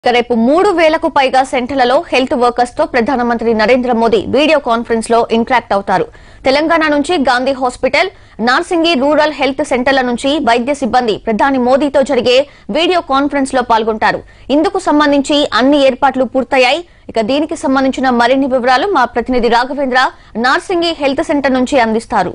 ఇక రేపు మూడు వేలకు పైగా సెంటర్లలో హెల్త్ వర్కర్స్ తో ప్రధానమంత్రి నరేంద్ర మోదీ వీడియో కాన్ఫరెన్స్ లో ఇంటరాక్ట్ అవుతారు తెలంగాణ నుంచి Gandhi hospital Narsingi rural health సెంటర్ల నుంచి వైద్య సిబ్బంది ప్రధాని మోదీతో జరిగే వీడియో కాన్ఫరెన్స్ లో పాల్గొంటారు ఇందుకు సంబంధించి అన్ని ఏర్పాట్లు పూర్తయ్యాయి ఇక దీనికి సంబంధించిన మరిన్ని వివరాలు మా ప్రతినిధి రాఘవేంద్ర నార్సింగి హెల్త్ సెంటర్ నుంచి అందిస్తారు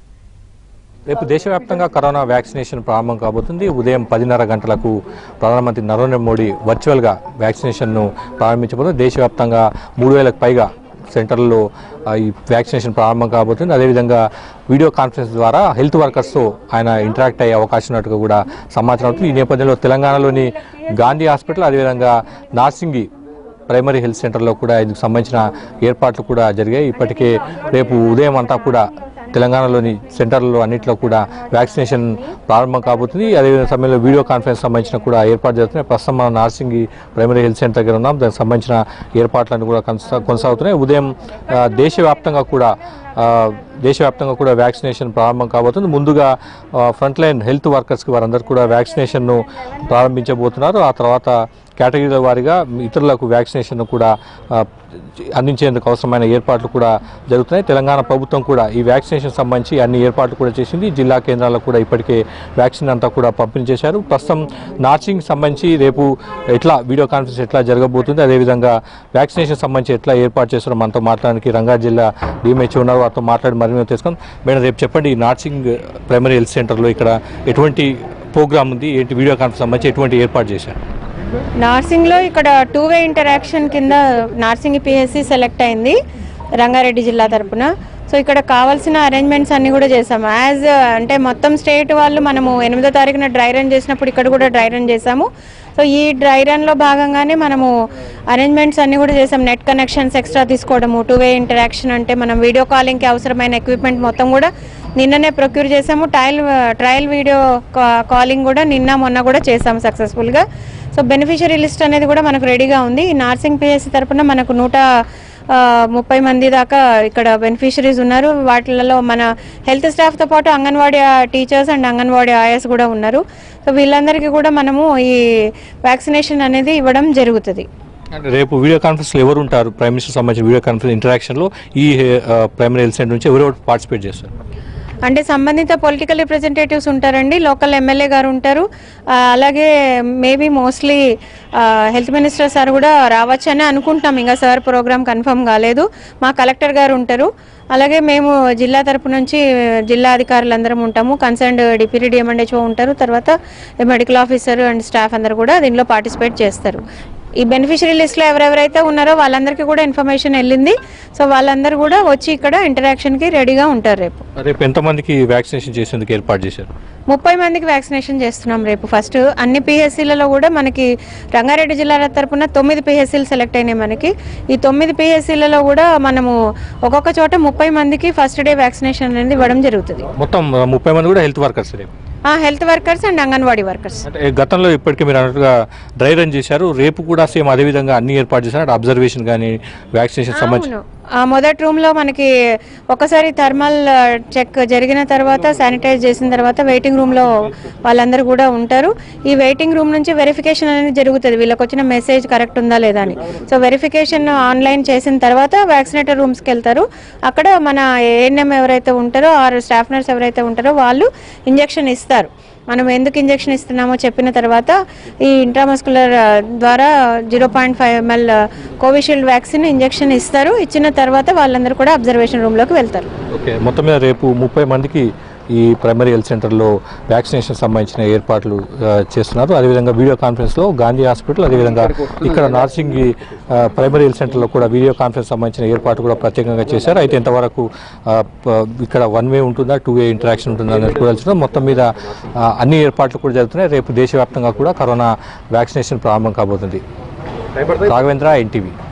రేపు దేశవ్యాప్తంగా కరోనా వ్యాక్సినేషన్ ప్రారంభం కాబోతుంది ఉదయం పదిన్నర గంటలకు ప్రధానమంత్రి నరేంద్ర మోడీ వర్చువల్గా వ్యాక్సినేషన్ను ప్రారంభించబోతుంది దేశవ్యాప్తంగా మూడు వేలకు పైగా సెంటర్లలో ఆ, ఈ వ్యాక్సినేషన్ ప్రారంభం కాబోతుంది అదేవిధంగా వీడియో కాన్ఫరెన్స్ ద్వారా హెల్త్ వర్కర్స్తో ఆయన ఇంటరాక్ట్ అయ్యే అవకాశం ఉన్నట్టుగా కూడా సమాచారం అవుతుంది ఈ నేపథ్యంలో తెలంగాణలోని గాంధీ హాస్పిటల్ అదేవిధంగా నార్సింగి ప్రైమరీ హెల్త్ సెంటర్లో కూడా ఇందుకు సంబంధించిన ఏర్పాట్లు కూడా జరిగాయి ఇప్పటికే రేపు ఉదయం అంతా కూడా తెలంగాణలోని సెంటర్లలో అన్నింటిలో కూడా వ్యాక్సినేషన్ ప్రారంభం కాబోతుంది అదే సమయంలో వీడియో కాన్ఫరెన్స్ సంబంధించిన కూడా ఏర్పాటు జరుగుతున్నాయి ప్రస్తుతం మనం నార్సింగి ప్రైమరీ హెల్త్ సెంటర్ దగ్గర ఉన్నాం దానికి సంబంధించిన ఏర్పాట్లన్నీ కూడా కొనసా- కొనసాగుతున్నాయి ఉదయం ఆ, దేశవ్యాప్తంగా కూడా ఆ, దేశవ్యాప్తంగా కూడా వ్యాక్సినేషన్ ప్రారంభం కాబోతుంది ముందుగా ఫ్రంట్ లైన్ హెల్త్ వర్కర్స్కి వారందరూ కూడా వ్యాక్సినేషన్ను ప్రారంభించబోతున్నారు ఆ తర్వాత కేటగిరీల వారీగా ఇతరులకు వ్యాక్సినేషన్ కూడా ఆ, అందించేందుకు అవసరమైన ఏర్పాట్లు కూడా జరుగుతున్నాయి తెలంగాణ ప్రభుత్వం కూడా ఈ వ్యాక్సినేషన్ సంబంధించి అన్ని ఏర్పాట్లు కూడా చేసింది జిల్లా కేంద్రాల్లో కూడా ఇప్పటికే వ్యాక్సిన్ అంతా కూడా పంపిణీ చేశారు ప్రస్తుతం నార్సింగ్ సంబంధించి రేపు ఎట్లా వీడియో కాన్ఫరెన్స్ ఎట్లా జరగబోతుంది అదేవిధంగా వ్యాక్సినేషన్ సంబంధించి ఎట్లా ఏర్పాటు చేస్తారో మనతో మాట్లాడడానికి రంగారెడ్డి జిల్లా డిఎంహెచ్ ఉన్నారు వారితో మాట్లాడి మరిన్ని తెలుసుకుందాం మేడం రేపు చెప్పండి ఈ నార్సింగ్ ప్రైమరీ హెల్త్ సెంటర్లో ఇక్కడ ఎటువంటి ప్రోగ్రామ్ ఉంది ఏంటి వీడియో కాన్ఫరెన్స్ సంబంధించి ఎటువంటి ఏర్పాటు చేశారు నార్సింగ్లో ఇక్కడ టూ వే ఇంటరాక్షన్ కింద నార్సింగ్ పిఎస్సి సెలెక్ట్ అయింది రంగారెడ్డి జిల్లా తరపున సో ఇక్కడ కావాల్సిన అరేంజ్మెంట్స్ అన్ని కూడా చేసాము యాజ్ అంటే మొత్తం స్టేట్ వాళ్ళు మనము ఎనిమిదో తారీఖున డ్రై రన్ చేసినప్పుడు ఇక్కడ కూడా డ్రై రన్ చేసాము సో ఈ డ్రై రన్లో భాగంగానే మనము అరేంజ్మెంట్స్ అన్ని కూడా చేసాం నెట్ కనెక్షన్స్ ఎక్స్ట్రా తీసుకోవడము టూ వే ఇంటరాక్షన్ అంటే మనం వీడియో కాలింగ్కి అవసరమైన ఎక్విప్మెంట్ మొత్తం కూడా నిన్ననే ప్రొక్యూర్ చేసాము ట్రయల్ ట్రయల్ వీడియో కాలింగ్ కూడా నిన్న మొన్న కూడా చేసాము సక్సెస్ఫుల్గా సో బెనిఫిషరీ లిస్ట్ అనేది కూడా మనకు రెడీగా ఉంది ఈ నార్సింగ్ పిఎస్సి తరపున మనకు నూట ఆ, ముప్పై మంది దాకా ఇక్కడ బెనిఫిషరీస్ ఉన్నారు వాటిలలో మన హెల్త్ స్టాఫ్తో పాటు అంగన్వాడీ టీచర్స్ అండ్ అంగన్వాడీ ఆయాస్ కూడా ఉన్నారు సో వీళ్ళందరికీ కూడా మనము ఈ వ్యాక్సినేషన్ అనేది ఇవ్వడం జరుగుతుంది అంటే రేపు వీడియో కాన్ఫరెన్స్లో ఎవరు ఉంటారు ప్రైమ్ మినిస్టర్ సంబంధించిన వీడియో కాన్ఫరెన్స్ ఇంటరాక్షన్లో ఈ ఆ, ప్రైమరీ హెల్త్ సెంటర్ నుంచి ఎవరెవరు పార్టిసిపేట్ చేస్తారు అంటే సంబంధిత పొలిటికల్ రిప్రజెంటేటివ్స్ ఉంటారండి లోకల్ ఎమ్మెల్యే గారు ఉంటారు ఆ, అలాగే maybe mostly health minister sir కూడా రావచ్చని అనుకుంటున్నాం ఇంకా సార్ ప్రోగ్రామ్ కన్ఫర్మ్ కాలేదు మా కలెక్టర్ గారు ఉంటారు అలాగే మేము జిల్లా తరపు నుంచి జిల్లా అధికారులందరం ఉంటాము కన్సర్న్డ్ డిప్యూటీ డిఎంఎండ్హెచ్ఓ ఉంటారు తర్వాత మెడికల్ ఆఫీసర్ అండ్ స్టాఫ్ అందరు కూడా దీనిలో పార్టిసిపేట్ చేస్తారు ఈ బెనిఫిషరీ లిస్ట్లో ఎవరెవరైతే ఉన్నారో వాళ్ళందరికీ కూడా ఇన్ఫర్మేషన్ వెళ్ళింది సో వాళ్ళందరూ కూడా వచ్చి ఇక్కడ ఇంటరాక్షన్కి రెడీగా ఉంటారు రేపు రేపు ఎంతమందికి వ్యాక్సినేషన్ చేసేందుకు ఏర్పాటు చేశారు ముప్పై మందికి వ్యాక్సినేషన్ చేస్తున్నాం రేపు ఫస్ట్ అన్ని పిహెచ్సిలలో కూడా మనకి రంగారెడ్డి జిల్లా తరపున తొమ్మిది పిహెచ్సిలు సెలెక్ట్ అయినాయి మనకి ఈ తొమ్మిది పిహెచ్సిలలో కూడా మనము ఒక్కొక్క చోట ముప్పై మందికి ఫస్ట్ డే వ్యాక్సినేషన్ అనేది ఇవ్వడం జరుగుతుంది మొత్తం ఆ, ముప్పై మంది కూడా హెల్త్ వర్కర్స్ రేపు ఆ health workers and anganwadi workers అంటే గతంలో ఇప్పటికే మీరు అన్నట్టుగా డ్రై రన్ చేశారు రేపు కూడా సేమ్ అదే విధంగా అన్ని ఏర్పాటు చేశారు అంటే అబ్జర్వేషన్ కానీ వ్యాక్సినేషన్ సంబంధించి అవును ఆ మొదటి రూమ్ లో మనకి ఒకసారి థర్మల్ చెక్ జరిగిన తర్వాత శానిటైజ్ చేసిన తర్వాత వెయిటింగ్ రూమ్ లో వాళ్ళందరూ కూడా ఉంటారు ఈ వెయిటింగ్ రూమ్ నుంచి వెరిఫికేషన్ అనేది జరుగుతుంది వీళ్ళకి వచ్చిన మెసేజ్ కరెక్ట్ ఉందా లేదా అని సో వెరిఫికేషన్ ఆన్లైన్ చేసిన తర్వాత వ్యాక్సినేటర్ రూమ్స్కి వెళ్తారు అక్కడ మన ఏఎన్ఎం ఎవరైతే ఉంటారో ఆర్ స్టాఫ్ నర్స్ ఎవరైతే ఉంటారో వాళ్ళు ఇంజెక్షన్ ఇస్తారు మనం ఎందుకు ఇంజెక్షన్ ఇస్తున్నామో చెప్పిన తర్వాత ఈ ఇంట్రామస్కులర్ ద్వారా zero point five ML Covishield vaccine injection ఇస్తారు ఇచ్చిన తర్వాత వాళ్ళందరూ కూడా అబ్జర్వేషన్ రూమ్లోకి వెళ్తారు ఓకే మొత్తం మీద రేపు ముప్పై మందికి ఈ ప్రైమరీ హెల్త్ సెంటర్లో వ్యాక్సినేషన్ సంబంధించిన ఏర్పాట్లు ఆ, చేస్తున్నారు అదేవిధంగా వీడియో కాన్ఫరెన్స్లో గాంధీ హాస్పిటల్ అదేవిధంగా ఇక్కడ నార్సింగ్ ఆ, ప్రైమరీ హెల్త్ సెంటర్లో కూడా వీడియో కాన్ఫరెన్స్ సంబంధించిన ఏర్పాటు కూడా ప్రత్యేకంగా చేశారు అయితే ఎంతవరకు ఆ, ప- ఇక్కడ వన్ వే ఉంటుందా టూ వే ఇంటరాక్షన్ ఉంటుందా అనేది కూడా తెలుసుకుందాం. మొత్తం మీద ఆ, అన్ని ఏర్పాట్లు కూడా జరుగుతున్నాయి రేపు దేశవ్యాప్తంగా కూడా కరోనా వ్యాక్సినేషన్ ప్రారంభం కాబోతుంది రాఘవేంద్ర ఎన్టీవీ